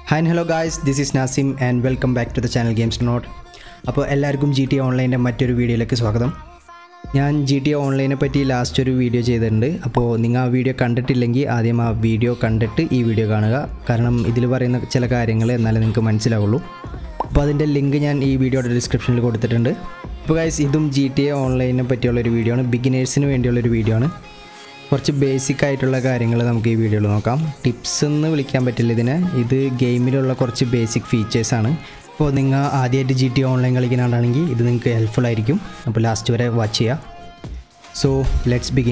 Hi hello guys this is Nasim and welcome back to the channel games note അപ്പോൾ എല്ലാവർക്കും G T ഓൺലൈൻ്റെ മറ്റൊരു വീഡിയോയിലേക്ക് സ്വാഗതം ഞാൻ ജി ടി ഓൺലൈനെ പറ്റി ലാസ്റ്റ് ഒരു വീഡിയോ ചെയ്തിട്ടുണ്ട് അപ്പോൾ നിങ്ങൾ ആ വീഡിയോ കണ്ടിട്ടില്ലെങ്കിൽ ആദ്യം ആ വീഡിയോ കണ്ടിട്ട് ഈ വീഡിയോ കാണുക കാരണം ഇതിൽ പറയുന്ന ചില കാര്യങ്ങൾ എന്നാലേ നിങ്ങൾക്ക് മനസ്സിലാവുള്ളൂ അപ്പോൾ അതിൻ്റെ ലിങ്ക് ഞാൻ ഈ വീഡിയോയുടെ ഡിസ്ക്രിപ്ഷനിൽ കൊടുത്തിട്ടുണ്ട് അപ്പോൾ ഗൈസ് ഇതും ജി ടി എ ഓൺലൈനെ പറ്റിയുള്ള ഒരു വീഡിയോ ആണ് ബിഗിനേഴ്സിന് വേണ്ടിയുള്ളൊരു വീഡിയോ ആണ് കുറച്ച് ബേസിക് ആയിട്ടുള്ള കാര്യങ്ങൾ നമുക്ക് ഈ വീഡിയോയിൽ നോക്കാം ടിപ്സ് എന്ന് വിളിക്കാൻ പറ്റില്ല ഇതിനെ ഇത് ഗെയിമിലുള്ള കുറച്ച് ബേസിക് ഫീച്ചേഴ്സാണ് അപ്പോൾ നിങ്ങൾ ആദ്യമായിട്ട് ജി ടി ഓൺലൈൻ കളിക്കുന്നതാണെങ്കിൽ ഇത് നിങ്ങൾക്ക് ഹെൽപ്ഫുൾ ആയിരിക്കും അപ്പോൾ ലാസ്റ്റ് വരെ വാച്ച് ചെയ്യുക so let's begin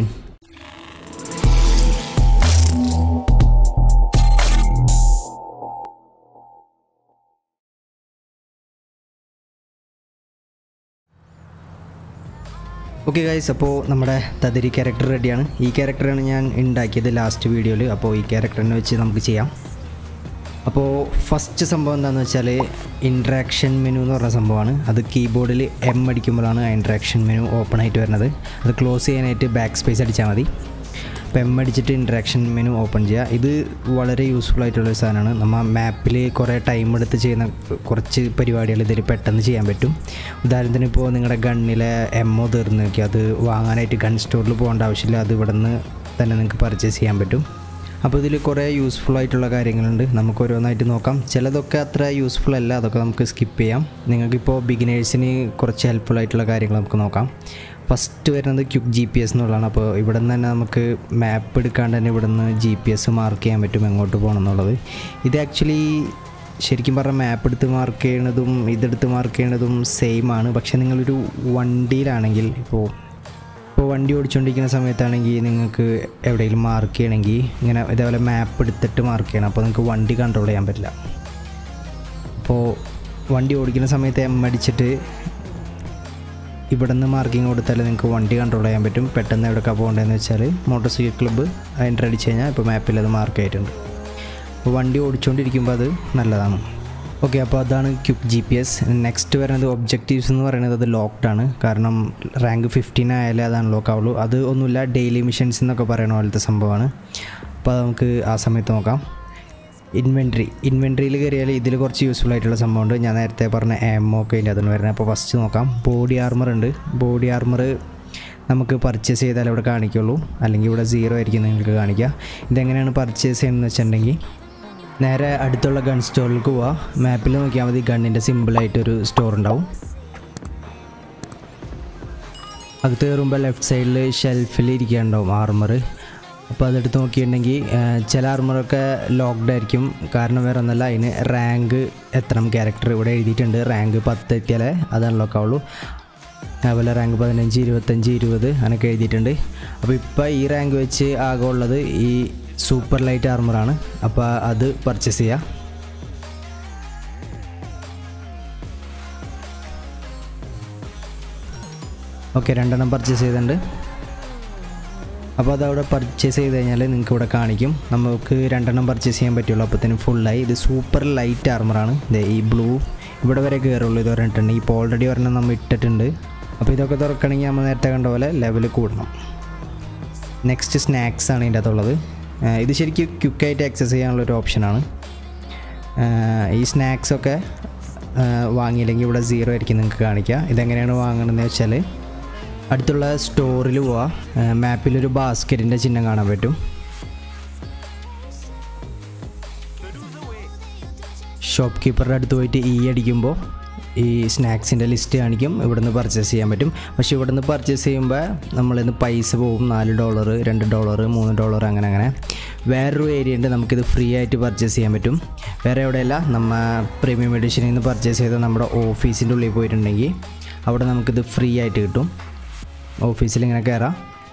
okay guys അപ്പോൾ നമ്മുടെ തതിരി ക്യാരക്ടർ റെഡിയാണ് ഈ ക്യാരക്ടറാണ് ഞാൻ ഉണ്ടാക്കിയത് ലാസ്റ്റ് വീഡിയോയിൽ അപ്പോൾ ഈ ക്യാരക്ടറിനെ വെച്ച് നമുക്ക് ചെയ്യാം അപ്പോൾ ഫസ്റ്റ് സംഭവം എന്താണെന്ന് വെച്ചാൽ ഇൻട്രാക്ഷൻ മെനു എന്ന് പറഞ്ഞ സംഭവമാണ് അത് കീബോർഡിൽ എം അടിക്കുമ്പോഴാണ് ആ ഇൻട്രാക്ഷൻ മെനു ഓപ്പൺ ആയിട്ട് വരുന്നത് അത് ക്ലോസ് ചെയ്യാനായിട്ട് ബാക്ക് സ്പേസ് അടിച്ചാൽ മതി അപ്പോൾ എം അടിച്ചിട്ട് ഇൻട്രാക്ഷൻ മെനു ഓപ്പൺ ചെയ്യുക ഇത് വളരെ യൂസ്ഫുൾ ആയിട്ടുള്ളൊരു സാധനമാണ് നമ്മൾ മാപ്പിൽ കുറേ ടൈം എടുത്ത് ചെയ്യുന്ന കുറച്ച് പരിപാടികൾ ഇതിൽ പെട്ടെന്ന് ചെയ്യാൻ പറ്റും ഉദാഹരണത്തിന് ഇപ്പോൾ നിങ്ങളുടെ ഗണ്ണിലെ എമ്മോ തീർന്ന് നോക്കി അത് വാങ്ങാനായിട്ട് ഗൺ സ്റ്റോറിൽ പോകേണ്ട ആവശ്യമില്ല അത് ഇവിടെ നിന്ന് തന്നെ നിങ്ങൾക്ക് പർച്ചേസ് ചെയ്യാൻ പറ്റും അപ്പോൾ ഇതിൽ കുറേ യൂസ്ഫുൾ ആയിട്ടുള്ള കാര്യങ്ങളുണ്ട് നമുക്ക് ഓരോന്നായിട്ട് നോക്കാം ചിലതൊക്കെ അത്ര യൂസ്ഫുൾ അല്ല അതൊക്കെ നമുക്ക് സ്കിപ്പ് ചെയ്യാം നിങ്ങൾക്കിപ്പോൾ ബിഗിനേഴ്സിന് കുറച്ച് ഹെൽപ്ഫുൾ ആയിട്ടുള്ള കാര്യങ്ങൾ നമുക്ക് നോക്കാം ഫസ്റ്റ് വരുന്നത് ക്യുക്ക് ജി പി എസ് എന്നുള്ളതാണ് അപ്പോൾ ഇവിടെ നിന്ന് തന്നെ നമുക്ക് മാപ്പ് എടുക്കാണ്ട് തന്നെ ഇവിടെ നിന്ന് ജി പി എസ് മാർക്ക് ചെയ്യാൻ പറ്റും എങ്ങോട്ട് പോകണം എന്നുള്ളത് ഇത് ആക്ച്വലി ശരിക്കും പറഞ്ഞാൽ മാപ്പ് എടുത്ത് മാർക്ക് ചെയ്യണതും ഇതെടുത്ത് മാർക്ക് ചെയ്യണതും സെയിം ആണ് പക്ഷേ നിങ്ങളൊരു വണ്ടിയിലാണെങ്കിൽ ഇപ്പോൾ ഇപ്പോൾ വണ്ടി ഓടിച്ചുകൊണ്ടിരിക്കുന്ന സമയത്താണെങ്കിൽ നിങ്ങൾക്ക് എവിടെയെങ്കിലും മാർക്ക് ചെയ്യണമെങ്കിൽ ഇങ്ങനെ ഇതേപോലെ മാപ്പ് എടുത്തിട്ട് മാർക്ക് ചെയ്യണം അപ്പോൾ നിങ്ങൾക്ക് വണ്ടി കൺട്രോൾ ചെയ്യാൻ പറ്റില്ല അപ്പോൾ വണ്ടി ഓടിക്കുന്ന സമയത്ത് എം അടിച്ചിട്ട് ഇവിടെ നിന്ന് മാർക്കിംഗ് കൊടുത്താൽ നിങ്ങൾക്ക് വണ്ടി കൺട്രോൾ ചെയ്യാൻ പറ്റും പെട്ടെന്ന് എവിടെയൊക്കെ പോകേണ്ടതെന്ന് വെച്ചാൽ മോട്ടോർ സൈക്കിൾ ക്ലബ്ബ് അതിൻ്റെ അടിച്ച് കഴിഞ്ഞാൽ ഇപ്പോൾ മാപ്പിൽ അത് മാർക്ക് ആയിട്ടുണ്ട് അപ്പോൾ വണ്ടി ഓടിച്ചുകൊണ്ടിരിക്കുമ്പോൾ അത് നല്ലതാണ് ഓക്കെ അപ്പോൾ അതാണ് quick G P S next വരുന്നത് ഒബ്ജക്റ്റീവ്സ് എന്ന് പറയുന്നത് അത് ലോക്ക്ഡ് ആണ് കാരണം റാങ്ക് ഫിഫ്റ്റീൻ ആയാലേ അത് അൺലോക്ക് ആവുള്ളൂ അത് ഒന്നുമില്ല ഡെയിലി മിഷൻസ് എന്നൊക്കെ പറയുന്ന പോലത്തെ സംഭവമാണ് അപ്പോൾ അത് നമുക്ക് ആ സമയത്ത് നോക്കാം ഇൻവെൻട്രി ഇൻവെൻട്രിയിൽ കയറിയാൽ ഇതിൽ കുറച്ച് യൂസ്ഫുൾ ആയിട്ടുള്ള സംഭവമുണ്ട് ഞാൻ നേരത്തെ പറഞ്ഞ എമ്മോ ഒക്കെ ഇല്ല അതിന് വരുന്നത് അപ്പോൾ ഫസ്റ്റ് നോക്കാം ബോഡി ആർമർ ഉണ്ട് ബോഡി ആർമർ നമുക്ക് പർച്ചേസ് ചെയ്താൽ ഇവിടെ കാണിക്കുള്ളൂ അല്ലെങ്കിൽ ഇവിടെ സീറോ ആയിരിക്കും നിങ്ങൾക്ക് കാണിക്കുക ഇതെങ്ങനെയാണ് പർച്ചേസ് ചെയ്യുന്നതെന്ന് വെച്ചിട്ടുണ്ടെങ്കിൽ നേരെ അടുത്തുള്ള ഗൺ സ്റ്റോറിലേക്ക് പോവുക മാപ്പിൽ നോക്കിയാൽ മതി ഗണ്ണിൻ്റെ സിമ്പിളായിട്ടൊരു സ്റ്റോർ ഉണ്ടാവും അകത്ത് കയറുമ്പോൾ ലെഫ്റ്റ് സൈഡിൽ ഷെൽഫിൽ ഇരിക്കാനുണ്ടാവും ആർമർ അപ്പോൾ അതെടുത്ത് നോക്കിയിട്ടുണ്ടെങ്കിൽ ചില ആർമറൊക്കെ ലോക്ക്ഡ് ആയിരിക്കും കാരണം വേറെ ഒന്നല്ല അതിന് റാങ്ക് എത്തണം ക്യാരക്ടർ ഇവിടെ എഴുതിയിട്ടുണ്ട് റാങ്ക് പത്ത് എത്തിയാലേ അത് അൺലോക്ക് ആവുള്ളൂ അതുപോലെ റാങ്ക് പതിനഞ്ച് ഇരുപത്തഞ്ച് ഇരുപത് അങ്ങനെയൊക്കെ എഴുതിയിട്ടുണ്ട് അപ്പോൾ ഇപ്പോൾ ഈ റാങ്ക് വെച്ച് ആകെ ഉള്ളത് ഈ സൂപ്പർ ലൈറ്റ് ആർമറാണ് അപ്പോൾ അത് പർച്ചേസ് ചെയ്യുക ഓക്കെ രണ്ടെണ്ണം പർച്ചേസ് ചെയ്തിട്ടുണ്ട് അപ്പോൾ അതവിടെ പർച്ചേസ് ചെയ്ത് കഴിഞ്ഞാൽ നിങ്ങൾക്ക് ഇവിടെ കാണിക്കും നമുക്ക് രണ്ടെണ്ണം പർച്ചേസ് ചെയ്യാൻ പറ്റുള്ളൂ അപ്പോഴത്തേനും ഫുള്ളായി ഇത് സൂപ്പർ ലൈറ്റ് ആർമറാണ് ഇത് ഈ ബ്ലൂ ഇവിടെ വരെ കയറുള്ളൂ ഇത് പറഞ്ഞിട്ടുണ്ട് ഇപ്പോൾ ഓൾറെഡി ഒരെണ്ണം നമ്മൾ ഇട്ടിട്ടുണ്ട് അപ്പോൾ ഇതൊക്കെ തുറക്കണമെങ്കിൽ നമ്മൾ നേരത്തെ കണ്ട പോലെ ലെവൽ കൂടണം നെക്സ്റ്റ് സ്നാക്സ് ആണ് ഇതിൻ്റെ അകത്തുള്ളത് ഇത് ശരിക്കും ക്വിക്കായിട്ട് ആക്സസ് ചെയ്യാനുള്ളൊരു ഓപ്ഷനാണ് ഈ സ്നാക്സൊക്കെ വാങ്ങിയില്ലെങ്കിൽ ഇവിടെ സീറോ ആയിരിക്കും നിങ്ങൾക്ക് കാണിക്കുക ഇതെങ്ങനെയാണ് വാങ്ങണമെന്ന് വെച്ചാൽ അടുത്തുള്ള സ്റ്റോറിൽ പോവാം മാപ്പിലൊരു ബാസ്ക്കറ്റിൻ്റെ ചിഹ്നം കാണാൻ പറ്റും ഷോപ്പ് കീപ്പറുടെ അടുത്ത് പോയിട്ട് ഈ അടിക്കുമ്പോൾ ഈ സ്നാക്സിൻ്റെ ലിസ്റ്റ് കാണിക്കും ഇവിടുന്ന് പർച്ചേസ് ചെയ്യാൻ പറ്റും പക്ഷേ ഇവിടുന്ന് പർച്ചേസ് ചെയ്യുമ്പോൾ നമ്മളിന്ന് പൈസ പോകും നാല് ഡോളർ രണ്ട് ഡോളർ മൂന്ന് ഡോളർ അങ്ങനെ അങ്ങനെ വേറൊരു ഏരിയ ഉണ്ട് നമുക്കിത് ഫ്രീ ആയിട്ട് പർച്ചേസ് ചെയ്യാൻ പറ്റും വേറെ എവിടെയല്ല നമ്മ പ്രീമിയം എഡിഷനിൽ നിന്ന് പർച്ചേസ് ചെയ്ത നമ്മുടെ ഓഫീസിൻ്റെ ഉള്ളിൽ പോയിട്ടുണ്ടെങ്കിൽ അവിടെ നമുക്കിത് ഫ്രീ ആയിട്ട് കിട്ടും ഓഫീസിൽ ഇങ്ങനെ കയറാം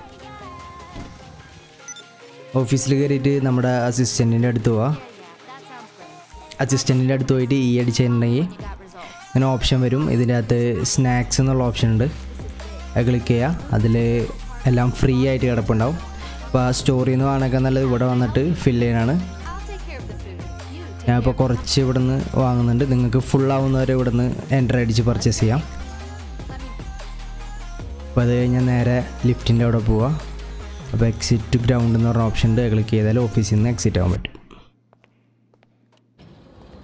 ഓഫീസിൽ കയറിയിട്ട് നമ്മുടെ അസിസ്റ്റൻറ്റിൻ്റെ അടുത്ത് പോവാം അസിസ്റ്റൻറ്റിൻ്റെ അടുത്ത് പോയിട്ട് ഈ അടിച്ചിട്ടുണ്ടെങ്കിൽ ഇങ്ങനെ ഓപ്ഷൻ വരും ഇതിൻ്റെ അകത്ത് സ്നാക്സ് എന്നുള്ള ഓപ്ഷൻ ഉണ്ട് അത് ക്ലിക്ക് ചെയ്യുക അതിൽ എല്ലാം ഫ്രീ ആയിട്ട് കിടപ്പുണ്ടാവും അപ്പോൾ ആ സ്റ്റോറിൽ നിന്ന് വാങ്ങാനൊക്കെ നല്ലത് ഇവിടെ വന്നിട്ട് ഫില്ല് ചെയ്യാനാണ് ഞാനിപ്പോൾ കുറച്ച് ഇവിടെ നിന്ന് വാങ്ങുന്നുണ്ട് നിങ്ങൾക്ക് ഫുൾ ആവുന്നവരെ ഇവിടെ നിന്ന് എൻ്റർ അടിച്ച് പർച്ചേസ് ചെയ്യാം അപ്പോൾ അത് കഴിഞ്ഞാൽ നേരെ ലിഫ്റ്റിൻ്റെ അവിടെ പോവുക അപ്പോൾ എക്സിറ്റ് ഗ്രൗണ്ട് എന്ന് പറഞ്ഞ ഓപ്ഷൻ ഉണ്ട് ക്ലിക്ക് ചെയ്താൽ ഓഫീസിൽ നിന്ന് എക്സിറ്റ് ആവാൻ പറ്റും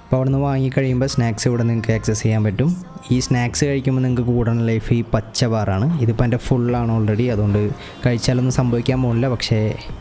അപ്പോൾ അവിടെ നിന്ന് വാങ്ങിക്കഴിയുമ്പോൾ സ്നാക്സ് ഇവിടെ നിങ്ങൾക്ക് ആക്സസ് ചെയ്യാൻ പറ്റും ഈ സ്നാക്സ് കഴിക്കുമ്പോൾ നിങ്ങൾക്ക് കൂടണ ലൈഫ് ഈ പച്ച ബാറാണ് ഇതിപ്പോൾ എൻ്റെ ഫുള്ളാണ് ഓൾറെഡി അതുകൊണ്ട് കഴിച്ചാലൊന്നും സംഭവിക്കാൻ പോകുന്നില്ല പക്ഷേ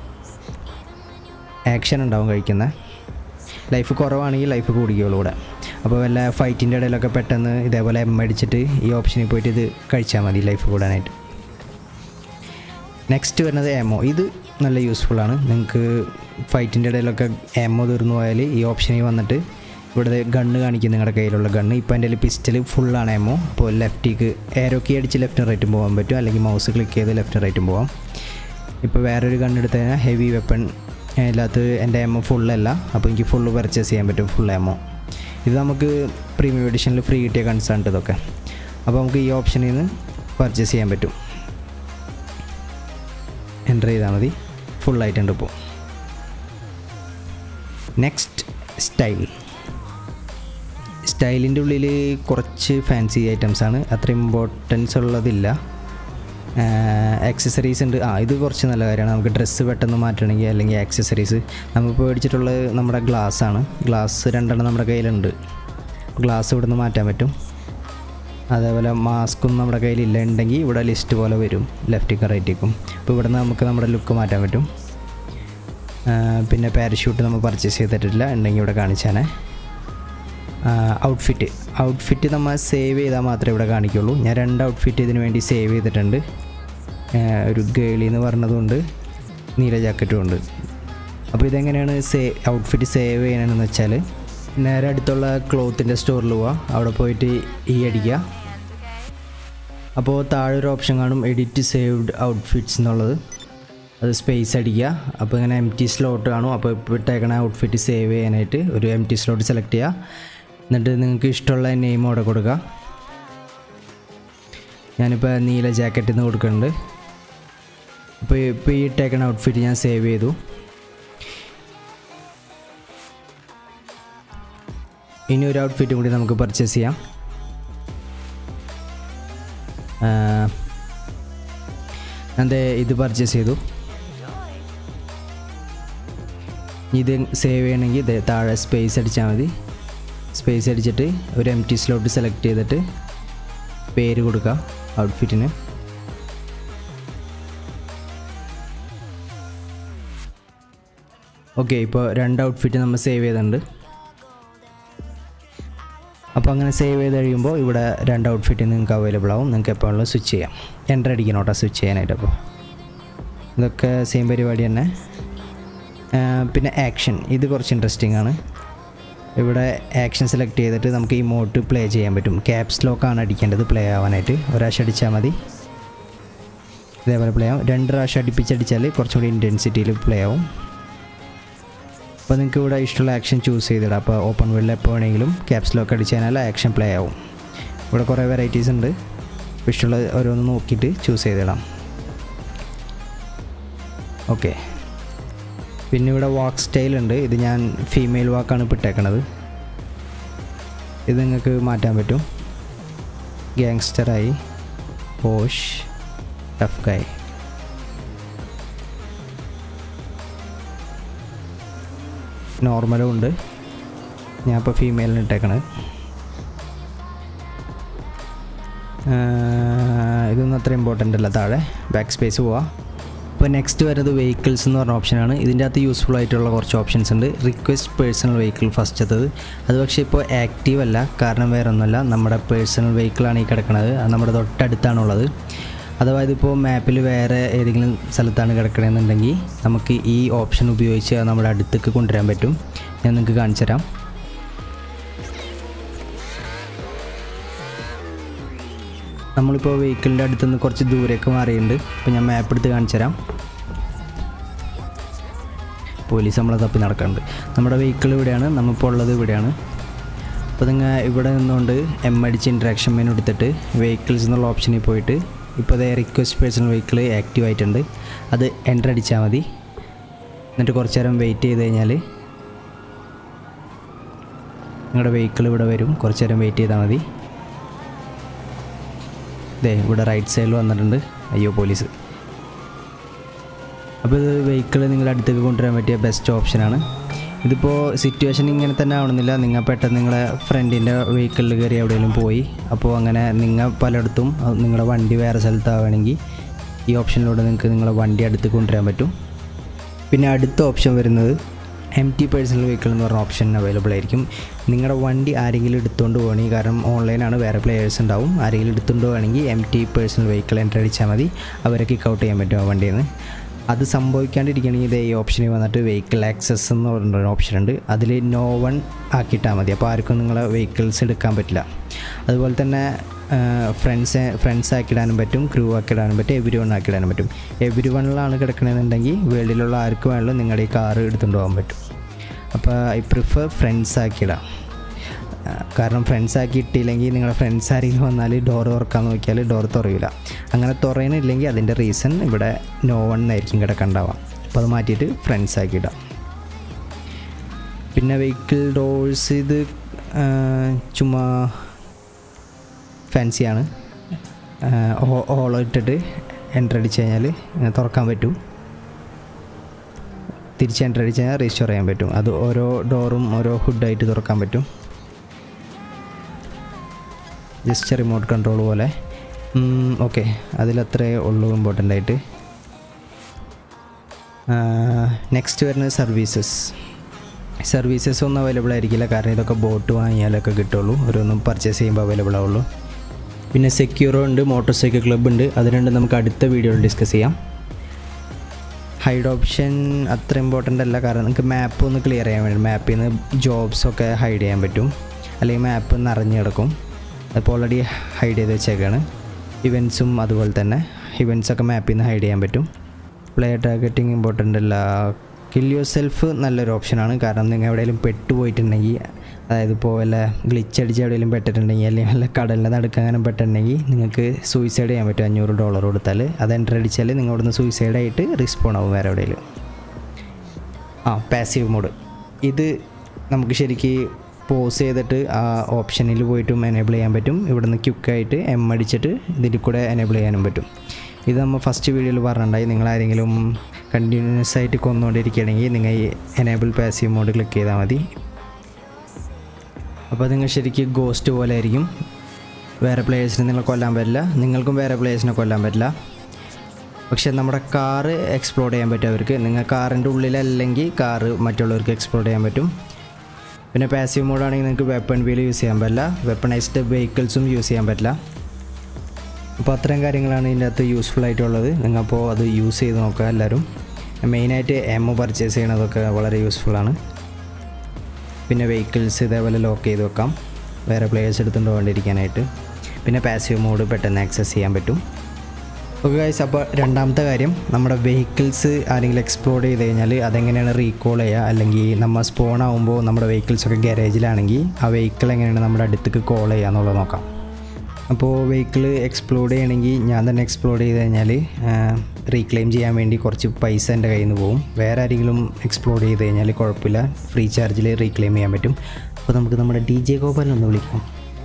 ആക്ഷൻ ഉണ്ടാവും കഴിക്കുന്ന ലൈഫ് കുറവാണെങ്കിൽ ലൈഫ് കൂടിക്കുള്ളൂ ഇവിടെ അപ്പോൾ വല്ല ഫൈറ്റിൻ്റെ ഇടയിലൊക്കെ പെട്ടെന്ന് ഇതേപോലെ എം അടിച്ചിട്ട് ഈ ഓപ്ഷനിൽ പോയിട്ട് ഇത് കഴിച്ചാൽ മതി ലൈഫ് കൂടാനായിട്ട് നെക്സ്റ്റ് വരുന്നത് എമോ ഇത് നല്ല യൂസ്ഫുള്ളാണ് നിങ്ങൾക്ക് ഫൈറ്റിൻ്റെ ഇടയിലൊക്കെ എമോ തീർന്നു പോയാൽ ഈ ഓപ്ഷനിൽ വന്നിട്ട് ഇവിടെ ഗണ്ണ് കാണിക്കും നിങ്ങളുടെ കയ്യിലുള്ള ഗണ്ണ് ഇപ്പോൾ എൻ്റെ പിസ്റ്റൽ ഫുള്ളാണ് എമോ അപ്പോൾ ലെഫ്റ്റിക്ക് ഏരോ കീ അടിച്ച് ലെഫ്റ്റും റൈറ്റും പോകാൻ പറ്റും അല്ലെങ്കിൽ മൗസ് ക്ലിക്ക് ചെയ്ത് ലെഫ്റ്റും റൈറ്റും പോകാം ഇപ്പോൾ വേറൊരു ഗണ്ണ് എടുത്തു കഴിഞ്ഞാൽ ഹെവി വെപ്പൺ അതിനകത്ത് എൻ്റെ എമോ ഫുള്ളല്ല അപ്പോൾ എനിക്ക് ഫുള്ള് പർച്ചേസ് ചെയ്യാൻ പറ്റും ഫുൾ എമോ ഇത് നമുക്ക് പ്രീമിയം എഡിഷനിൽ ഫ്രീ കിട്ടിയ കൺസേൺട്ട് ഇതൊക്കെ അപ്പോൾ നമുക്ക് ഈ ഓപ്ഷനിൽ നിന്ന് പർച്ചേസ് ചെയ്യാൻ പറ്റും എൻ്റർ ചെയ്താൽ മതി ഫുള്ളായിട്ടുണ്ട് ഇപ്പോൾ നെക്സ്റ്റ് സ്റ്റൈൽ സ്റ്റൈലിൻ്റെ ഉള്ളിൽ കുറച്ച് ഫാൻസി ഐറ്റംസ് ആണ് അത്ര ഇമ്പോർട്ടൻസ് ഉള്ളതില്ല ആക്സസറീസ് ഉണ്ട് ആ ഇത് കുറച്ച് നല്ല കാര്യമാണ് നമുക്ക് ഡ്രസ്സ് പെട്ടെന്ന് മാറ്റണമെങ്കിൽ അല്ലെങ്കിൽ ആക്സസറീസ് നമ്മളിപ്പോൾ മേടിച്ചിട്ടുള്ളത് നമ്മുടെ ഗ്ലാസ് ആണ് ഗ്ലാസ് രണ്ടെണ്ണം നമ്മുടെ കയ്യിലുണ്ട് ഗ്ലാസ് ഇവിടെ നിന്ന് മാറ്റാൻ പറ്റും അതേപോലെ മാസ്കും നമ്മുടെ കയ്യിലില്ല ഉണ്ടെങ്കിൽ ഇവിടെ ലിസ്റ്റ് പോലെ വരും ലെഫ്റ്റിക്കും റൈറ്റിക്കും അപ്പോൾ ഇവിടെ നിന്ന് നമുക്ക് നമ്മുടെ ലുക്ക് മാറ്റാൻ പറ്റും പിന്നെ പാരഷൂട്ട് നമ്മൾ പർച്ചേസ് ചെയ്തിട്ടില്ല ഉണ്ടെങ്കിൽ ഇവിടെ കാണിച്ചാനേ ഔട്ട്ഫിറ്റ് ഔട്ട്ഫിറ്റ് നമ്മൾ സേവ് ചെയ്താൽ മാത്രമേ ഇവിടെ കാണിക്കുള്ളൂ ഞാൻ രണ്ട് ഔട്ട്ഫിറ്റ് ഇതിന് വേണ്ടി സേവ് ചെയ്തിട്ടുണ്ട് ഒരു ഗേളി എന്ന് പറഞ്ഞതുകൊണ്ട് നീല ജാക്കറ്റും ഉണ്ട് അപ്പോൾ ഇതെങ്ങനെയാണ് സേ ഔട്ട്ഫിറ്റ് സേവ് ചെയ്യണമെന്ന് വെച്ചാൽ നേരെ അടുത്തുള്ള ക്ലോത്തിൻ്റെ സ്റ്റോറിൽ പോവുക അവിടെ പോയിട്ട് ഈ അടിക്കുക അപ്പോൾ താഴെ ഒരു ഓപ്ഷൻ കാണും എഡിറ്റ് സേവ്ഡ് ഔട്ട്ഫിറ്റ്സ് എന്നുള്ളത് അത് സ്പേസ് അടിക്കുക അപ്പോൾ ഇങ്ങനെ എം ടി സ്ലോട്ട് കാണും അപ്പോൾ ഇപ്പോൾ ഇട്ടേക്കണ ഔട്ട്ഫിറ്റ് സേവ് ചെയ്യാനായിട്ട് ഒരു എം ടി സ്ലോട്ട് സെലക്ട് ചെയ്യുക എന്നിട്ട് നിങ്ങൾക്ക് ഇഷ്ടമുള്ള നെയിം അവിടെ കൊടുക്കുക ഞാനിപ്പോൾ നീല ജാക്കറ്റിൽ നിന്ന് കൊടുക്കുന്നുണ്ട് അപ്പോൾ ഇപ്പോൾ ഈ ഇട്ടേക്കണ ഔട്ട്ഫിറ്റ് ഞാൻ സേവ് ചെയ്തു ഇനി ഒരു ഔട്ട്ഫിറ്റും കൂടി നമുക്ക് പർച്ചേസ് ചെയ്യാം ഞാൻ ഇത് പർച്ചേസ് ചെയ്തു ഇത് സേവ് ചെയ്യണമെങ്കിൽ ഇത് താഴെ സ്പേസ് അടിച്ചാൽ മതി സ്പേസ് അടിച്ചിട്ട് ഒരു എം ടി സ്ലോട്ട് സെലക്ട് ചെയ്തിട്ട് പേര് കൊടുക്കുക ഔട്ട്ഫിറ്റിന് ഓക്കെ ഇപ്പോൾ രണ്ട് ഔട്ട്ഫിറ്റ് നമ്മൾ സേവ് ചെയ്തിട്ടുണ്ട് അപ്പോൾ അങ്ങനെ സേവ് ചെയ്ത് കഴിയുമ്പോൾ ഇവിടെ രണ്ട് ഔട്ട്ഫിറ്റ് നിങ്ങൾക്ക് അവൈലബിൾ ആവും നിങ്ങൾക്ക് എപ്പോഴും സ്വിച്ച് ചെയ്യാം എൻ്റർ അടിക്കണം കേട്ടോ സ്വിച്ച് ചെയ്യാനായിട്ട് അപ്പോൾ ഇതൊക്കെ സെയിം പരിപാടി തന്നെ പിന്നെ ആക്ഷൻ ഇത് കുറച്ച് ഇൻട്രസ്റ്റിംഗ് ആണ് ഇവിടെ ആക്ഷൻ സെലക്ട് ചെയ്തിട്ട് നമുക്ക് ഈ മോട്ട് പ്ലേ ചെയ്യാൻ പറ്റും ക്യാപ്സ് ലോക്കാണ് അടിക്കേണ്ടത് പ്ലേ ആവാനായിട്ട് ഒരാഴ്ച അടിച്ചാൽ മതി ഇതേപോലെ പ്ലേ ആവും രണ്ട് പ്രാവശ്യം അടുപ്പിച്ചടിച്ചാൽ കുറച്ചും കൂടി ഇൻറ്റൻസിറ്റിയിൽ പ്ലേ ആവും അപ്പോൾ നിങ്ങൾക്ക് ഇവിടെ ഇഷ്ടമുള്ള ആക്ഷൻ ചൂസ് ചെയ്തിടാം അപ്പോൾ ഓപ്പൺ വേൾഡിൽ എപ്പോൾ വേണമെങ്കിലും ക്യാപ്സ് ലോക്ക് അടിച്ച് കഴിഞ്ഞാൽ ആക്ഷൻ പ്ലേ ആവും ഇവിടെ കുറേ വെറൈറ്റീസ് ഉണ്ട് അപ്പോൾ ഇഷ്ടമുള്ള ഓരോന്ന് നോക്കിയിട്ട് ചൂസ് ചെയ്തിടാം ഓക്കെ പിന്നെ ഇവിടെ വാക്ക് സ്റ്റൈൽ ഉണ്ട് ഇത് ഞാൻ ഫീമെയിൽ വാക്കാണ് ഇപ്പോൾ ഇട്ടേക്കണത് ഇത് നിങ്ങൾക്ക് മാറ്റാൻ പറ്റും ഗ്യാങ്സ്റ്ററായി പോഷ് ടഫ് ഗായ് നോർമലും ഉണ്ട് ഞാൻ ഇപ്പോൾ ഫീമെയിലിന് ഇട്ടേക്കണത് ഇതൊന്നും അത്ര ഇമ്പോർട്ടൻ്റ് അല്ല താഴെ ബാക്ക് സ്പേസ് പോവാം ഇപ്പോൾ നെക്സ്റ്റ് വരുന്നത് വെഹിക്കിൾസ് എന്ന് പറഞ്ഞ ഓപ്ഷനാണ് ഇതിൻ്റെ അകത്ത് യൂസ്ഫുൾ ആയിട്ടുള്ള കുറച്ച് ഓപ്ഷൻസ് ഉണ്ട് റിക്വസ്റ്റ് പേഴ്സണൽ വെഹിക്കിൾ ഫസ്റ്റത്തത് അത് പക്ഷേ ഇപ്പോൾ ആക്റ്റീവ് അല്ല കാരണം വേറെ ഒന്നുമല്ല നമ്മുടെ പേഴ്സണൽ വെഹിക്കിളാണ് ഈ കിടക്കുന്നത് അത് നമ്മുടെ തൊട്ടടുത്താണുള്ളത് അഥവാ ഇതിപ്പോൾ മാപ്പിൽ വേറെ ഏതെങ്കിലും സ്ഥലത്താണ് കിടക്കണമെന്നുണ്ടെങ്കിൽ നമുക്ക് ഈ ഓപ്ഷൻ ഉപയോഗിച്ച് അത് നമ്മുടെ അടുത്തേക്ക് കൊണ്ടുവരാൻ പറ്റും ഞാൻ നിങ്ങൾക്ക് കാണിച്ചു തരാം നമ്മളിപ്പോൾ വെഹിക്കിളിൻ്റെ അടുത്തുനിന്ന് കുറച്ച് ദൂരേക്ക് മാറിയിട്ടുണ്ട് അപ്പോൾ ഞാൻ മാപ്പ് എടുത്ത് കാണിച്ചു തരാം പോലീസ് നമ്മളെ തപ്പി നടക്കുന്നുണ്ട് നമ്മുടെ വെഹിക്കിൾ ഇവിടെയാണ് നമ്മളിപ്പോൾ ഉള്ളത് ഇവിടെയാണ് അപ്പോൾ നിങ്ങൾ ഇവിടെ നിന്നുകൊണ്ട് എം അടിച്ച് ഇൻട്രാക്ഷൻ മെനു എടുത്തിട്ട് വെഹിക്കിൾസ് എന്നുള്ള ഓപ്ഷനിൽ പോയിട്ട് ഇപ്പോൾ അതേ റിക്വസ്റ്റ് പേഴ്സണൽ വെഹിക്കിൾ ആക്റ്റീവ് ആയിട്ടുണ്ട് അത് എൻ്റർ അടിച്ചാൽ മതി എന്നിട്ട് കുറച്ച് നേരം വെയിറ്റ് ചെയ്ത് കഴിഞ്ഞാൽ നിങ്ങളുടെ വെഹിക്കിൾ ഇവിടെ വരും കുറച്ച് നേരം വെയിറ്റ് ചെയ്താൽ മതി ദേ ഇവിടെ റൈറ്റ് സൈഡിൽ വന്നിട്ടുണ്ട് അയ്യോ പോലീസ് അപ്പോൾ ഇത് വെഹിക്കിൾ നിങ്ങളുടെ അടുത്തേക്ക് കൊണ്ടുവരാൻ പറ്റിയ ബെസ്റ്റ് ഓപ്ഷനാണ് ഇതിപ്പോൾ സിറ്റുവേഷൻ ഇങ്ങനെ തന്നെ ആവണമെന്നില്ല നിങ്ങൾ പെട്ടെന്ന് നിങ്ങളെ ഫ്രണ്ടിൻ്റെ വെഹിക്കിളിൽ കയറി എവിടെയെങ്കിലും പോയി അപ്പോൾ അങ്ങനെ നിങ്ങൾ പലയിടത്തും അത് നിങ്ങളുടെ വണ്ടി വേറെ സ്ഥലത്താവുകയാണെങ്കിൽ ഈ ഓപ്ഷനിലൂടെ നിങ്ങൾക്ക് നിങ്ങളെ വണ്ടി അടുത്ത് കൊണ്ടുവരാൻ പറ്റും പിന്നെ അടുത്ത ഓപ്ഷൻ വരുന്നത് എം ടി പേഴ്സണൽ വെഹിക്കിൾ എന്ന് പറഞ്ഞ ഓപ്ഷൻ അവൈലബിൾ ആയിരിക്കും നിങ്ങളുടെ വണ്ടി ആരെങ്കിലും എടുത്തുകൊണ്ട് പോകണമെങ്കിൽ കാരണം ഓൺലൈനാണ് വേറെ പ്ലെയേഴ്സ് ഉണ്ടാവും ആരെങ്കിലും എടുത്തുകൊണ്ട് പോകണമെങ്കിൽ M T personal vehicle enter അടിച്ചാൽ മതി അവരെ കിക്ക് ഔട്ട് ചെയ്യാൻ പറ്റും ആ വണ്ടിയിൽ നിന്ന് അത് സംഭവിക്കാണ്ടിരിക്കണമെങ്കിൽ ഇതേ ഈ ഓപ്ഷനിൽ വന്നിട്ട് വെഹിക്കിൾ ആക്സസ് എന്ന് പറഞ്ഞൊരു ഓപ്ഷൻ ഉണ്ട് അതിൽ നോ വൺ ആക്കിയിട്ടാൽ മതി അപ്പോൾ ആർക്കും നിങ്ങളെ വെഹിക്കിൾസ് എടുക്കാൻ പറ്റില്ല അതുപോലെ തന്നെ ഫ്രണ്ട്സ് ഫ്രണ്ട്സ് ആക്കിയിടാനും പറ്റും ക്രൂ ആക്കിയിടാനും പറ്റും എവരി വൺ ആക്കിയിടാനും പറ്റും എവരി വണ്ണിലാണ് കിടക്കണമെന്നുണ്ടെങ്കിൽ വേൾഡിലുള്ള ആർക്ക് വേണമെങ്കിലും നിങ്ങളുടെ ഈ കാറ് എടുത്തുകൊണ്ട് പോകാൻ പറ്റും അപ്പോൾ ഐ പ്രിഫർ ഫ്രണ്ട്സ് ആക്കിയിടാം ആ, കാരണം ഫ്രണ്ട്സ് ആക്കി ഇട്ടില്ലെങ്കിൽ നിങ്ങളുടെ ഫ്രണ്ട്സ് ആരെങ്കിലും വന്നാൽ ഡോർ തുറക്കാൻ നോക്കിയാൽ ഡോർ തുറയില്ല അങ്ങനെ തുറയണില്ലെങ്കിൽ അതിൻ്റെ റീസൺ ഇവിടെ നോ വൺ എന്നായിരിക്കും കിടക്കണ്ടാവാം അപ്പോൾ അത് മാറ്റിയിട്ട് ഫ്രണ്ട്സ് ആക്കി ഇടാം പിന്നെ വെഹിക്കിൾ ഡോഴ്സ് ഇത് ആ, ചുമ്മാ ഫാൻസിയാണ് ഓളം ഇട്ടിട്ട് എൻ്റർ അടിച്ച് കഴിഞ്ഞാൽ ഇങ്ങനെ തുറക്കാൻ പറ്റും തിരിച്ച് എൻ്റർ അടിച്ച് കഴിഞ്ഞാൽ റീസ്റ്റോർ ചെയ്യാൻ പറ്റും അത് ഓരോ ഡോറും ഓരോ ഹുഡായിട്ട് തുറക്കാൻ പറ്റും ജസ്റ്റ് റിമോട്ട് കൺട്രോൾ പോലെ ഓക്കെ അതിലത്രേ ഉള്ളൂ ഇമ്പോർട്ടൻ്റ് ആയിട്ട് നെക്സ്റ്റ് വരുന്നത് സർവീസസ് സർവീസസ് ഒന്നും അവൈലബിൾ ആയിരിക്കില്ല കാരണം ഇതൊക്കെ ബോട്ട് വാങ്ങിയാലൊക്കെ കിട്ടുള്ളൂ ഓരോന്നും പർച്ചേസ് ചെയ്യുമ്പോൾ അവൈലബിൾ ആവുള്ളൂ പിന്നെ സെക്യൂറോ ഉണ്ട് മോട്ടോർ സൈക്കിൾ ക്ലബ്ബ് ഉണ്ട് അത് രണ്ടും നമുക്ക് അടുത്ത വീഡിയോയിൽ ഡിസ്കസ് ചെയ്യാം ഹൈഡ് ഓപ്ഷൻ അത്ര ഇമ്പോർട്ടൻ്റ് അല്ല കാരണം നിങ്ങൾക്ക് മാപ്പ് ഒന്ന് ക്ലിയർ ചെയ്യാൻ വേണ്ടി മാപ്പിൽ നിന്ന് ജോബ്സൊക്കെ ഹൈഡ് ചെയ്യാൻ പറ്റും അല്ലെങ്കിൽ മാപ്പ് നിറഞ്ഞു കിടക്കും അതിപ്പോൾ ഓൾറെഡി ഹൈഡ് ചെയ്ത് വെച്ചേക്കാണ് ഇവൻസും അതുപോലെ തന്നെ ഇവൻസൊക്കെ മാപ്പിൽ നിന്ന് ഹൈഡ് ചെയ്യാൻ പറ്റും പ്ലേ ടാർഗറ്റിംഗ് ഇമ്പോർട്ടൻ്റ് അല്ല കിൽ യുവർ സെൽഫ് നല്ലൊരു ഓപ്ഷനാണ് കാരണം നിങ്ങൾ എവിടെയെങ്കിലും പെട്ടുപോയിട്ടുണ്ടെങ്കിൽ അതായത് ഇപ്പോൾ വല്ല ഗ്ലിച്ച് അടിച്ച് എവിടെയെങ്കിലും പെട്ടിട്ടുണ്ടെങ്കിൽ അല്ലെങ്കിൽ വല്ല കടലിൻ്റെ നടുക്ക് അങ്ങനെ പെട്ടിട്ടുണ്ടെങ്കിൽ നിങ്ങൾക്ക് സൂയിസൈഡ് ചെയ്യാൻ പറ്റും അഞ്ഞൂറ് ഡോളർ കൊടുത്താൽ അത് എൻ്റർ അടിച്ചാൽ നിങ്ങൾ അവിടുന്ന് സൂയിസൈഡ് ആയിട്ട് റിസ്പോൺ ആവും വേറെ എവിടെയെങ്കിലും ആ പാസീവ് മോഡ് ഇത് നമുക്ക് ശരിക്ക് പോസ് ചെയ്തിട്ട് ആ ഓപ്ഷനിൽ പോയിട്ടും എനേബിൾ ചെയ്യാൻ പറ്റും ഇവിടുന്ന് ക്യുക്കായിട്ട് എം അടിച്ചിട്ട് ഇതിൽ കൂടെ എനേബിൾ ചെയ്യാനും പറ്റും ഇത് നമ്മൾ ഫസ്റ്റ് വീഡിയോയിൽ പറഞ്ഞിട്ടുണ്ടായി നിങ്ങൾ ആരെങ്കിലും കണ്ടിന്യൂസ് ആയിട്ട് കൊന്നുകൊണ്ടിരിക്കുകയാണെങ്കിൽ നിങ്ങൾ ഈ എനേബിൾ പാസീവ് മോഡ് ക്ലിക്ക് ചെയ്താൽ മതി അപ്പോൾ നിങ്ങൾ ശരിക്കും ഗോസ്റ്റ് പോലെ ആയിരിക്കും വേറെ പ്ലേയേഴ്സിനെ നിങ്ങൾ കൊല്ലാൻ പറ്റില്ല നിങ്ങൾക്കും വേറെ പ്ലേയേഴ്സിനെ കൊല്ലാൻ പറ്റില്ല പക്ഷെ നമ്മുടെ കാറ് എക്സ്പ്ലോർ ചെയ്യാൻ പറ്റും അവർക്ക് നിങ്ങൾ കാറിൻ്റെ ഉള്ളിലല്ലെങ്കിൽ കാറ് മറ്റുള്ളവർക്ക് എക്സ്പ്ലോർ ചെയ്യാൻ പറ്റും പിന്നെ പാസീവ് മോഡാണെങ്കിൽ നിങ്ങൾക്ക് വെപ്പൺ വീൽ യൂസ് ചെയ്യാൻ പറ്റില്ല വെപ്പണൈസ്ഡ് വെഹിക്കിൾസും യൂസ് ചെയ്യാൻ പറ്റില്ല അപ്പോൾ അത്രയും കാര്യങ്ങളാണ് ഇതിൻ്റെ അകത്ത് യൂസ്ഫുൾ ആയിട്ടുള്ളത് നിങ്ങൾപ്പോൾ അത് യൂസ് ചെയ്ത് നോക്കുക എല്ലാവരും മെയിനായിട്ട് എം പർച്ചേസ് ചെയ്യണതൊക്കെ വളരെ യൂസ്ഫുള്ളാണ് പിന്നെ വെഹിക്കിൾസ് ഇതേപോലെ ലോക്ക് ചെയ്ത് വെക്കാം വേറെ പ്ലേയേഴ്സ് എടുത്തുകൊണ്ട് പോകാണ്ടിരിക്കാനായിട്ട് പിന്നെ പാസീവ് മോഡ് പെട്ടെന്ന് ആക്സസ് ചെയ്യാൻ പറ്റും ഓക്കെ ഗൈസ് അപ്പോൾ രണ്ടാമത്തെ കാര്യം നമ്മുടെ വെഹിക്കിൾസ് ആരെങ്കിലും എക്സ്പ്ലോർ ചെയ്ത് കഴിഞ്ഞാൽ അതെങ്ങനെയാണ് റീകോൾ ചെയ്യുക അല്ലെങ്കിൽ നമ്മൾ സ്പോൺ ആകുമ്പോൾ നമ്മുടെ വെഹിക്കിൾസൊക്കെ ഗാരേജിലാണെങ്കിൽ ആ വെഹിക്കിൾ എങ്ങനെയാണ് നമ്മുടെ അടുത്തേക്ക് കോൾ ചെയ്യുക എന്നുള്ളത് നോക്കാം അപ്പോൾ വെഹിക്കിൾ എക്സ്പ്ലോർ ചെയ്യണമെങ്കിൽ ഞാൻ തന്നെ എക്സ്പ്ലോർ ചെയ്ത് കഴിഞ്ഞാൽ റീക്ലെയിം ചെയ്യാൻ വേണ്ടി കുറച്ച് പൈസ എൻ്റെ കയ്യിൽ നിന്ന് പോകും വേറെ ആരെങ്കിലും എക്സ്പ്ലോർ ചെയ്ത് കഴിഞ്ഞാൽ കുഴപ്പമില്ല ഫ്രീ ചാർജിൽ റീക്ലെയിം ചെയ്യാൻ പറ്റും അപ്പോൾ നമുക്ക് നമ്മുടെ ഡി ജെ ഗോപാലിനൊന്ന് വിളിക്കാം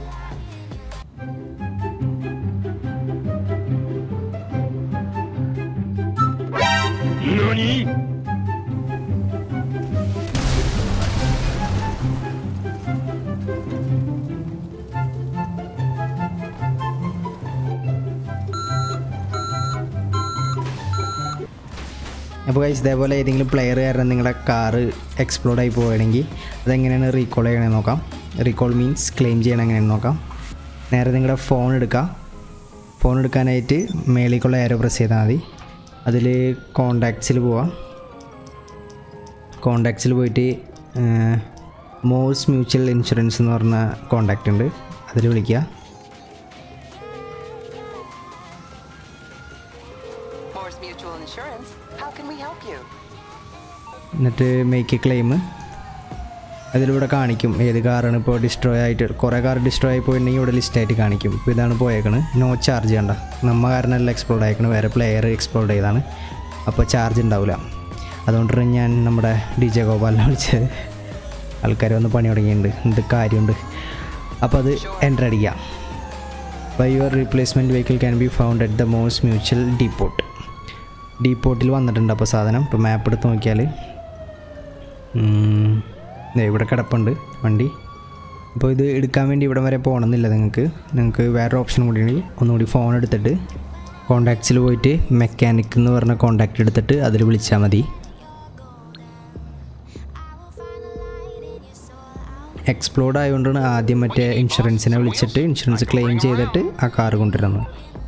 അപ്പോൾ ഗൈസ് ഇതേപോലെ ഏതെങ്കിലും പ്ലെയർ കാരണം നിങ്ങളുടെ കാറ് എക്സ്പ്ലോർഡ് ആയി പോവുകയാണെങ്കിൽ അതെങ്ങനെയാണ് റീകോൾ ചെയ്യണമെന്ന് നോക്കാം റീകോൾ മീൻസ് ക്ലെയിം ചെയ്യണം എങ്ങനെയാണെന്ന് നോക്കാം നേരെ നിങ്ങളുടെ ഫോൺ എടുക്കുക ഫോൺ എടുക്കാനായിട്ട് മേളിലേക്കുള്ള ആരോ പ്രസ് ചെയ്താൽ മതി അതിൽ കോണ്ടാക്ട്സിൽ പോവാം കോണ്ടാക്ട്സിൽ പോയിട്ട് മോസ് മ്യൂച്വൽ ഇൻഷുറൻസ് എന്ന് പറഞ്ഞ കോണ്ടാക്റ്റ് ഉണ്ട് അതിൽ വിളിക്കുക Morse Mutual Insurance. How can we help you? എന്നിട്ട് മേക്ക് എ ക്ലെയിം അതിലൂടെ കാണിക്കും ഏത് കാറാണ് ഇപ്പോൾ ഡിസ്ട്രോയ് ആയിട്ട് കുറേ കാർ ഡിസ്ട്രോയ് ആയി പോയിട്ടുണ്ടെങ്കിൽ ഇവിടെ ലിസ്റ്റായിട്ട് കാണിക്കും ഇപ്പോൾ ഇതാണ് പോയേക്കണ് നോ ചാർജ് ചെയ്യണ്ട നമ്മ കാരണമല്ല എക്സ്പ്ലോർഡ് ആയിക്കണ് വേറെ പ്ലെയർ എക്സ്പ്ലോർഡ് ചെയ്താണ് അപ്പോൾ ചാർജ് ഉണ്ടാവില്ല അതുകൊണ്ടാണ് ഞാൻ നമ്മുടെ ഡി ജെ ഗോപാലിനെ വിളിച്ചത് ആൾക്കാർ വന്ന് പണി തുടങ്ങിയിട്ടുണ്ട് എന്ത് കാര്യമുണ്ട് അപ്പോൾ അത് എൻ്റർ അടിക്കാം by your replacement vehicle can be found at the most mutual depot ഡീപ്പോർട്ടിൽ വന്നിട്ടുണ്ട് അപ്പോൾ സാധനം ഇപ്പോൾ മാപ്പ് എടുത്ത് നോക്കിയാൽ ഉം, ദേ ഇവിടെ കിടപ്പുണ്ട് വണ്ടി അപ്പോൾ ഇത് എടുക്കാൻ വേണ്ടി ഇവിടം വരെ പോകണമെന്നില്ല നിങ്ങൾക്ക് നിങ്ങൾക്ക് വേറെ ഓപ്ഷൻ കൂടി ഉണ്ട് ഒന്നുകൂടി ഫോൺ എടുത്തിട്ട് കോണ്ടാക്ട്സിൽ പോയിട്ട് മെക്കാനിക് എന്ന് പറഞ്ഞ കോണ്ടാക്ട് എടുത്തിട്ട് അതിൽ വിളിച്ചാൽ മതി എക്സ്പ്ലോർഡ് ആയതുകൊണ്ടാണ് ആദ്യം മറ്റേ ഇൻഷുറൻസിനെ വിളിച്ചിട്ട് ഇൻഷുറൻസ് ക്ലെയിം ചെയ്തിട്ട് ആ കാർ കൊണ്ടുവരുന്നത്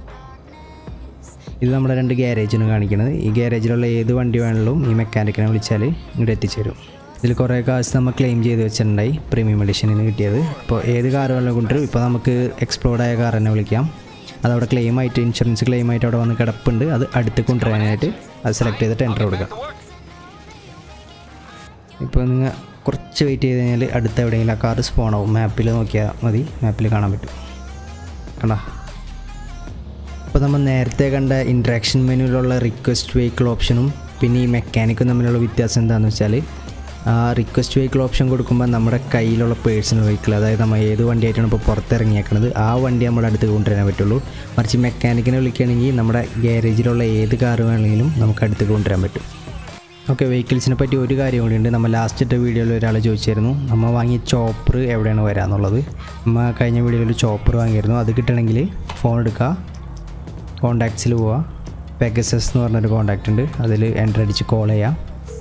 ഇത് നമ്മുടെ രണ്ട് ഗ്യാരേജിന് കാണിക്കുന്നത് ഈ ഗ്യാരേജിലുള്ള ഏത് വണ്ടി വേണമെങ്കിലും ഈ മെക്കാനിക്കിനെ വിളിച്ചാൽ ഇങ്ങോട്ട് എത്തിച്ചേരും ഇതിൽ കുറേ കാശ് നമ്മൾ ക്ലെയിം ചെയ്ത് വെച്ചിട്ടുണ്ടായി പ്രീമിയം എഡിഷനിൽ നിന്ന് കിട്ടിയത് അപ്പോൾ ഏത് കാർ വേണമെങ്കിലും കൊണ്ടുവരും ഇപ്പോൾ നമുക്ക് എക്സ്പ്ലോർഡ് ആയ കാർ തന്നെ വിളിക്കാം അതവിടെ ക്ലെയിം ആയിട്ട് ഇൻഷുറൻസ് ക്ലെയിം ആയിട്ട് അവിടെ വന്ന് കിടപ്പുണ്ട് അത് അടുത്ത് കൊണ്ടുവരാനായിട്ട് അത് സെലക്ട് ചെയ്തിട്ട് എൻ്റർ കൊടുക്കാം ഇപ്പോൾ നിങ്ങൾ കുറച്ച് വെയിറ്റ് ചെയ്ത് കഴിഞ്ഞാൽ അടുത്ത എവിടെയെങ്കിലും ആ കാർ സ്പോൺ ആവും മാപ്പിൽ നോക്കിയാൽ മതി മാപ്പിൽ കാണാൻ പറ്റും കണ്ടാ അപ്പോൾ നമ്മൾ നേരത്തെ കണ്ട ഇൻട്രാക്ഷൻ മെനുവിലുള്ള റിക്വസ്റ്റ് വെഹിക്കിൾ ഓപ്ഷനും പിന്നെ ഈ മെക്കാനിക്കും തമ്മിലുള്ള വ്യത്യാസം എന്താണെന്ന് വെച്ചാൽ ആ റിക്വസ്റ്റ് വെഹിക്കിൾ ഓപ്ഷൻ കൊടുക്കുമ്പോൾ നമ്മുടെ കയ്യിലുള്ള പേഴ്സണൽ വെഹിക്കിൾ അതായത് നമ്മൾ ഏത് വണ്ടിയായിട്ടാണ് ഇപ്പോൾ പുറത്തിറങ്ങിയേക്കുന്നത് ആ വണ്ടി നമ്മുടെ അടുത്ത് കൊണ്ടുവരാൻ പറ്റുള്ളൂ മറിച്ച് മെക്കാനിക്കിനെ വിളിക്കുകയാണെങ്കിൽ നമ്മുടെ ഗ്യാരേജിലുള്ള ഏത് കാർ വേണമെങ്കിലും നമുക്ക് അടുത്ത് കൊണ്ടുവരാൻ പറ്റും ഓക്കെ വെഹിക്കിൾസിനെ പറ്റി ഒരു കാര്യം കൂടിയുണ്ട് നമ്മൾ ലാസ്റ്റ് ഇട്ട വീഡിയോയിൽ ഒരാൾ ചോദിച്ചായിരുന്നു നമ്മൾ വാങ്ങിയ ചോപ്പർ എവിടെയാണ് വരാന്നുള്ളത് നമ്മൾ കഴിഞ്ഞ വീഡിയോയിൽ ഒരു ചോപ്പർ വാങ്ങിയിരുന്നു അത് കിട്ടണമെങ്കിൽ ഫോൺ എടുക്കുക കോണ്ടാക്ട്സിൽ പോവുക പെഗസസ് എന്ന് പറഞ്ഞൊരു കോണ്ടാക്റ്റ് ഉണ്ട് അതിൽ എൻ്റർ അടിച്ച് കോൾ ചെയ്യാം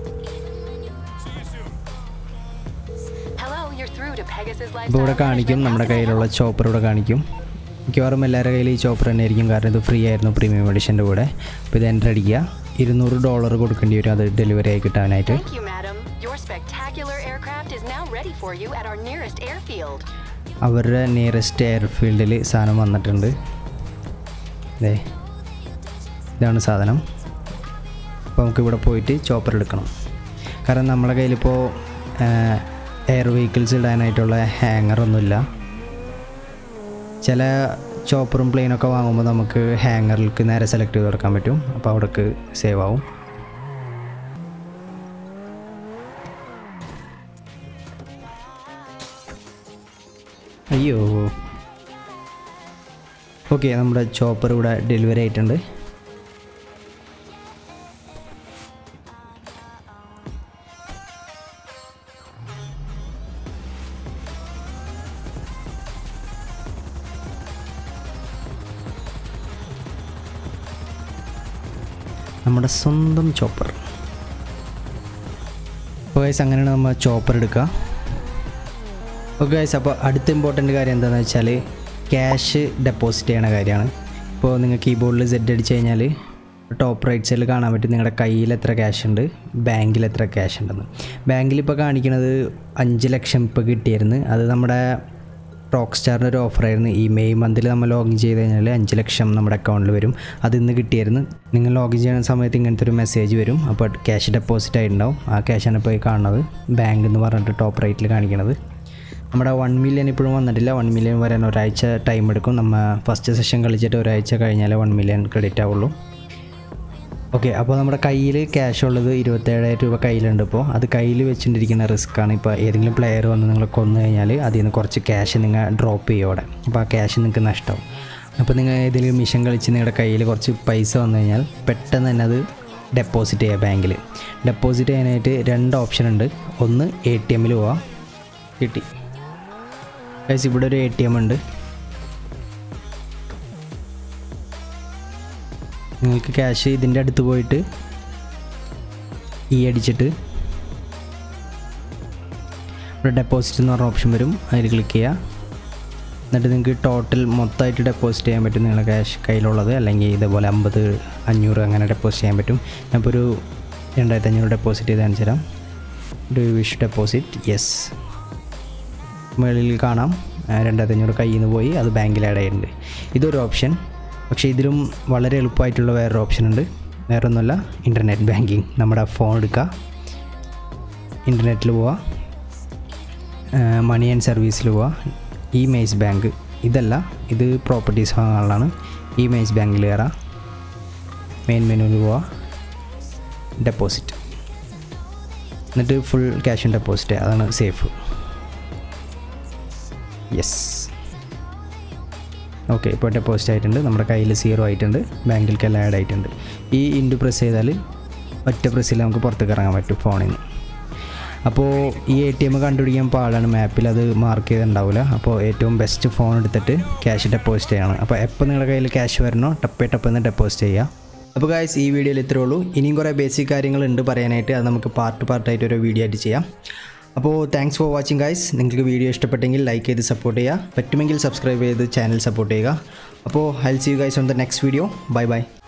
Hello, you're through to Pegasus അപ്പോൾ ഇവിടെ Lifestyle കാണിക്കും Management. നമ്മുടെ How can I കയ്യിലുള്ള ചോപ്പർ ഇവിടെ കാണിക്കും മിക്കവാറും എല്ലാവരുടെ കയ്യിൽ ഈ ചോപ്പർ തന്നെ ആയിരിക്കും കാരണം ഇത് ഫ്രീ ആയിരുന്നു പ്രീമിയം എഡിഷൻ്റെ കൂടെ അപ്പോൾ ഇത് എൻ്റർ അടിക്കുക ഇരുന്നൂറ് ഡോളർ കൊടുക്കേണ്ടി വരും അത് ഡെലിവറി ആയി കിട്ടാനായിട്ട് Thank you, madam. Your spectacular aircraft is now ready for you at our nearest airfield. അവരുടെ നിയറസ്റ്റ് എയർഫീൽഡിൽ സാധനം വന്നിട്ടുണ്ട് ദേ ഇതാണ് സാധനം അപ്പോൾ നമുക്ക് ഇവിടെ പോയിട്ട് ചോപ്പർ എടുക്കണം കാരണം നമ്മളെ കയ്യിലിപ്പോൾ എയർ വെഹിക്കിൾസ് ഇടാനായിട്ടുള്ള ഹാങ്ങറൊന്നുമില്ല ചില ചോപ്പറും പ്ലെയിനൊക്കെ വാങ്ങുമ്പോൾ നമുക്ക് ഹാങ്ങറിലേക്ക് നേരെ സെലക്ട് ചെയ്ത് കൊടുക്കാൻ പറ്റും അപ്പോൾ അവിടേക്ക് സേവ് ആവും അയ്യോ ഓക്കെ നമ്മുടെ ചോപ്പർ ഇവിടെ ഡെലിവറി ആയിട്ടുണ്ട് നമ്മുടെ സ്വന്തം ചോപ്പർ അപ്പോൾ ഗൈസ് അങ്ങനെയാണ് നമ്മൾ ചോപ്പർ എടുക്കുക ഓക്കെ ഗൈസ് അപ്പോൾ അടുത്ത ഇമ്പോർട്ടൻ്റ് കാര്യം എന്താണെന്ന് വെച്ചാൽ ക്യാഷ് ഡെപ്പോസിറ്റ് ചെയ്യണ കാര്യമാണ് ഇപ്പോൾ നിങ്ങൾ കീബോർഡിൽ സെഡ് അടിച്ച് കഴിഞ്ഞാൽ ടോപ്പ് റൈറ്റ് സൈഡിൽ കാണാൻ പറ്റും നിങ്ങളുടെ കയ്യിൽ എത്ര ക്യാഷ് ഉണ്ട് ബാങ്കിൽ എത്ര ക്യാഷ് ഉണ്ടെന്ന് ബാങ്കിൽ ഇപ്പോൾ കാണിക്കുന്നത് അഞ്ച് ലക്ഷം ഇപ്പോൾ കിട്ടിയായിരുന്നു അത് നമ്മുടെ റോക്ക് സ്റ്റാറിൻ്റെ ഒരു ഓഫറായിരുന്നു ഈ മെയ് മന്തിൽ നമ്മൾ ലോഗിൻ ചെയ്ത് കഴിഞ്ഞാൽ അഞ്ച് ലക്ഷം നമ്മുടെ അക്കൗണ്ടിൽ വരും അത് ഇന്ന് കിട്ടിയായിരുന്നു നിങ്ങൾ ലോഗിൻ ചെയ്യുന്ന സമയത്ത് ഇങ്ങനത്തെ ഒരു മെസ്സേജ് വരും അപ്പോൾ ക്യാഷ് ഡെപ്പോസിറ്റ് ആയിട്ടുണ്ടാവും ആ ക്യാഷാണ് ഇപ്പോൾ ഈ കാണുന്നത് ബാങ്ക് എന്ന് പറഞ്ഞിട്ട് ടോപ്പ് റൈറ്റിൽ കാണിക്കുന്നത് നമ്മുടെ വൺ മില്യൺ ഇപ്പോഴും വന്നിട്ടില്ല വൺ മില്യൺ വരാൻ ഒരാഴ്ച ടൈം എടുക്കും നമ്മൾ ഫസ്റ്റ് സെഷൻ കളിച്ചിട്ട് ഒരാഴ്ച കഴിഞ്ഞാലേ വൺ മില്യൺ ക്രെഡിറ്റ് ആവുള്ളൂ ഓക്കെ അപ്പോൾ നമ്മുടെ കയ്യിൽ ക്യാഷ് ഉള്ളത് ഇരുപത്തേഴായിരം രൂപ കയ്യിലുണ്ട് ഇപ്പോൾ അത് കയ്യിൽ വെച്ചിട്ടിരിക്കുന്ന റിസ്ക്കാണ് ഇപ്പോൾ ഏതെങ്കിലും പ്ലെയർ വന്ന് നിങ്ങൾ കൊന്നു കഴിഞ്ഞാൽ അതിൽ നിന്ന് കുറച്ച് ക്യാഷ് നിങ്ങൾ ഡ്രോപ്പ് ചെയ്യും അവിടെ അപ്പോൾ ആ ക്യാഷ് നിങ്ങൾക്ക് നഷ്ടമാവും അപ്പോൾ നിങ്ങൾ ഏതെങ്കിലും മിഷൻ കളിച്ച് നിങ്ങളുടെ കയ്യിൽ കുറച്ച് പൈസ വന്നു കഴിഞ്ഞാൽ പെട്ടെന്ന് തന്നെ അത് ഡെപ്പോസിറ്റ് ചെയ്യുക ബാങ്കിൽ ഡെപ്പോസിറ്റ് ചെയ്യാനായിട്ട് രണ്ട് ഓപ്ഷൻ ഉണ്ട് ഒന്ന് എ ടി എമ്മിൽ പോവാം കിട്ടി ഗൈസ് ഇവിടെ ഒരു എ ടി എം ഉണ്ട് നിങ്ങൾക്ക് ക്യാഷ് ഇതിൻ്റെ അടുത്ത് പോയിട്ട് ഈ അടിച്ചിട്ട് ഇവിടെ ഡെപ്പോസിറ്റ് എന്ന് പറഞ്ഞ ഓപ്ഷൻ വരും അതിൽ ക്ലിക്ക് ചെയ്യുക എന്നിട്ട് നിങ്ങൾക്ക് ടോട്ടൽ മൊത്തമായിട്ട് ഡെപ്പോസിറ്റ് ചെയ്യാൻ പറ്റും നിങ്ങളുടെ ക്യാഷ് കയ്യിലുള്ളത് അല്ലെങ്കിൽ ഇതേപോലെ അമ്പത് അഞ്ഞൂറ് അങ്ങനെ ഡെപ്പോസിറ്റ് ചെയ്യാൻ പറ്റും ഞാനിപ്പോൾ ഒരു രണ്ടായിരത്തി അഞ്ഞൂറ് ഡെപ്പോസിറ്റ് ചെയ്ത് കാണിച്ചു തരാം ഡു വിഷ് ഡെപ്പോസിറ്റ് യെസ് മുകളിൽ കാണാം ആ, രണ്ടായിരത്തി അഞ്ഞൂറ് കയ്യിൽ നിന്ന് പോയി അത് ബാങ്കിൽ ആഡ് ചെയ്യുന്നുണ്ട് ഇതൊരു ഓപ്ഷൻ പക്ഷേ ഇതിലും വളരെ എളുപ്പമായിട്ടുള്ള വേറൊരു ഓപ്ഷൻ ഉണ്ട് വേറെ ഒന്നുമല്ല ഇൻ്റർനെറ്റ് ബാങ്കിങ് നമ്മുടെ ഫോൺ എടുക്കുക ഇൻ്റർനെറ്റിൽ പോവുക മണി ആൻഡ് സർവീസിൽ പോവുക ഇ മെയ്സ് ബാങ്ക് ഇതല്ല ഇത് പ്രോപ്പർട്ടീസ് വാങ്ങാനുള്ളതാണ് ഇ മെയ്സ് ബാങ്കിൽ കയറാം മെയിൻ മെനുവിൽ പോവുക ഡെപ്പോസിറ്റ് എന്നിട്ട് ഫുൾ ക്യാഷ് ഡെപ്പോസിറ്റ് അതാണ് സേഫ് യെസ് ഓക്കെ ഇപ്പോൾ ഡെപ്പോസിറ്റ് ആയിട്ടുണ്ട് നമ്മുടെ കയ്യിൽ സീറോ ആയിട്ടുണ്ട് ബാങ്കിലേക്കെല്ലാം ആഡ് ആയിട്ടുണ്ട് ഈ ഇൻഡു പ്രസ് ചെയ്താൽ ഒറ്റ പ്രസ്സിൽ നമുക്ക് പുറത്തേക്ക് ഇറങ്ങാൻ പറ്റും ഫോണിൽ നിന്ന് അപ്പോൾ ഈ എ ടി എം കണ്ടുപിടിക്കാൻ പാടാണ് മാപ്പിൽ അത് മാർക്ക് ചെയ്തിട്ടുണ്ടാവില്ല അപ്പോൾ ഏറ്റവും ബെസ്റ്റ് ഫോൺ എടുത്തിട്ട് ക്യാഷ് ഡെപ്പോസിറ്റ് ചെയ്യണം അപ്പോൾ എപ്പോൾ നിങ്ങളുടെ കയ്യിൽ ക്യാഷ് വരണോ ടപ്പേ ടപ്പെന്ന് ഡെപ്പോസിറ്റ് ചെയ്യുക അപ്പോൾ ഗായ്സ് ഈ വീഡിയോയിൽ ഇത്രേ ഉള്ളൂ ഇനിയും കുറേ ബേസിക് കാര്യങ്ങളുണ്ട് പറയാനായിട്ട് അത് നമുക്ക് പാർട്ട് പാർട്ടായിട്ട് ഒരു വീഡിയോ ആയിട്ട് ചെയ്യാം അപ്പോൾ താങ്ക്സ് ഫോർ വാച്ചിങ് ഗൈസ് നിങ്ങൾക്ക് വീഡിയോ ഇഷ്ടപ്പെട്ടെങ്കിൽ ലൈക്ക് ചെയ്ത് സപ്പോർട്ട് ചെയ്യുക പറ്റുമെങ്കിൽ സബ്സ്ക്രൈബ് ചെയ്ത് ചാനൽ സപ്പോർട്ട് ചെയ്യുക അപ്പോൾ I see you guys on the next video bye by